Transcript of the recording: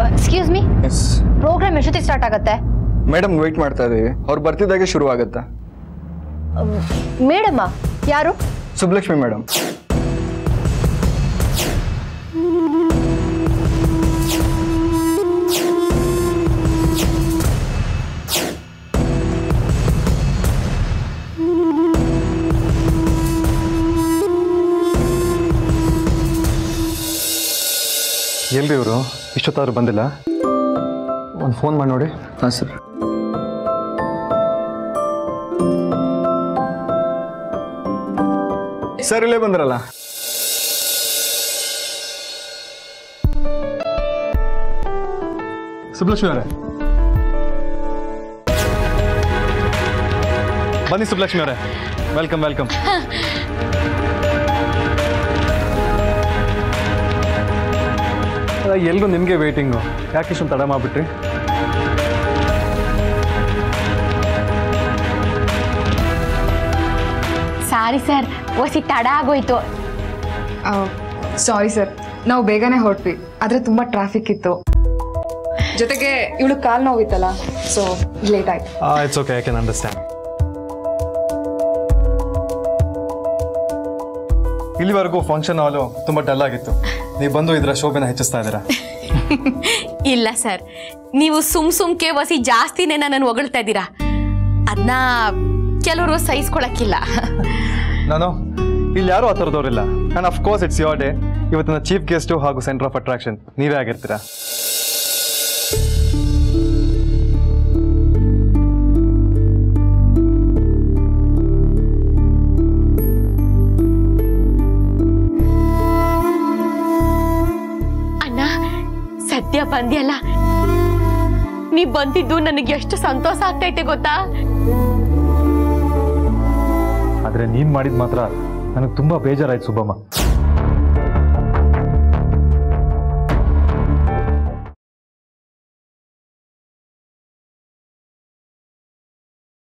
excuse me yes program ಎಷ್ಟೊತ್ತಿಗೆ start ಆಗುತ್ತೆ madam wait ಮಾಡ್ತಾ ಇದೀವಿ ಅವ್ರು ಬರ್ತಿದ್ದಾಗೆ ಶುರು ಆಗುತ್ತಾ ಮೇಡಮ್ಮ ಯಾರು ಸುಬ್ಲಕ್ಷ್ಮಿ ಮೇಡಮ್ ಎಲ್ರಿ ಇವರು ಇಷ್ಟೊತ್ತಾದ್ರೂ ಬಂದಿಲ್ಲ ಒಂದು ಫೋನ್ ಮಾಡಿ ನೋಡಿ ಹಾಂ ಸರ್ ಸರ್ ಇಲ್ಲೇ ಬಂದ್ರಲ್ಲ ಸುಬ್ಲಕ್ಷ್ಮಿ ಅವರೇ ಬನ್ನಿ ಸುಬ್ಲಕ್ಷ್ಮಿ ಅವರೇ ವೆಲ್ಕಮ್ ವೆಲ್ಕಮ್ ಎಲ್ಲರೂ ನಿಮಗೆ ವೇಟಿಂಗು ಯಾಕೆ ಇಷ್ಟೊಂದು ತಡ ಮಾಡಿಬಿಟ್ರಿ ಸಾರಿ ಸರ್ ಒಸಿ ತಡ ಆಗೋಯ್ತು ಸಾರಿ ಸರ್ ನಾವು ಬೇಗನೆ ಹೊರಟ್ವಿ ಆದರೆ ತುಂಬ ಟ್ರಾಫಿಕ್ ಇತ್ತು ಜೊತೆಗೆ ಇವಳು ಕಾಲು ನೋವಿತ್ತಲ್ಲ ಸೊ ಲೇಟ್ ಆಯ್ತು it's okay I can understand ಇಲ್ಲಿವರೆಗೂ ಫಂಕ್ಷನ್ ಹಾಲು ತುಂಬ ಡಲ್ ಆಗಿತ್ತು ನೀವು ಬಂದು ಇದರ ಶೋಭೆನ ಹೆಚ್ಚಿಸ್ತಾ ಇದ್ದೀರಾ ಇಲ್ಲ ಸರ್ ನೀವು ಸುಮ್ ಸುಮ್ಕೆ ವಸಿ ಜಾಸ್ತಿನೇ ನನ್ನನ್ನು ಹೊಗಳ್ತಾ ಇದ್ದೀರಾ ಅದನ್ನ ಕೆಲವರು ಸಹಿಸ್ಕೊಳಕ್ಕಿಲ್ಲ ನಾನು ಇಲ್ಲಿ ಯಾರೂ ಆ ಥರದವ್ರಿಲ್ಲ and of course it's your day ಇವತ್ತಿನ ಚೀಫ್ ಗೆಸ್ಟು ಹಾಗೂ ಸೆಂಟರ್ ಆಫ್ ಅಟ್ರಾಕ್ಷನ್ ನೀವೇ ಆಗಿರ್ತೀರಾ ಅಣ್ಣ ಸದ್ಯ ಬಂದ್ಯಲ್ಲ ನೀ ಬಂದಿದ್ದು ನನಗೆ ಎಷ್ಟು ಸಂತೋಷ ಆಗ್ತೈತೆ ಗೊತ್ತಾ ಆದರೆ ನೀನು ಮಾಡಿದ ಮಾತ್ರ ನನಗೆ ತುಂಬ ಬೇಜಾರಾಯ್ತು ಸುಬ್ಬಮ್ಮ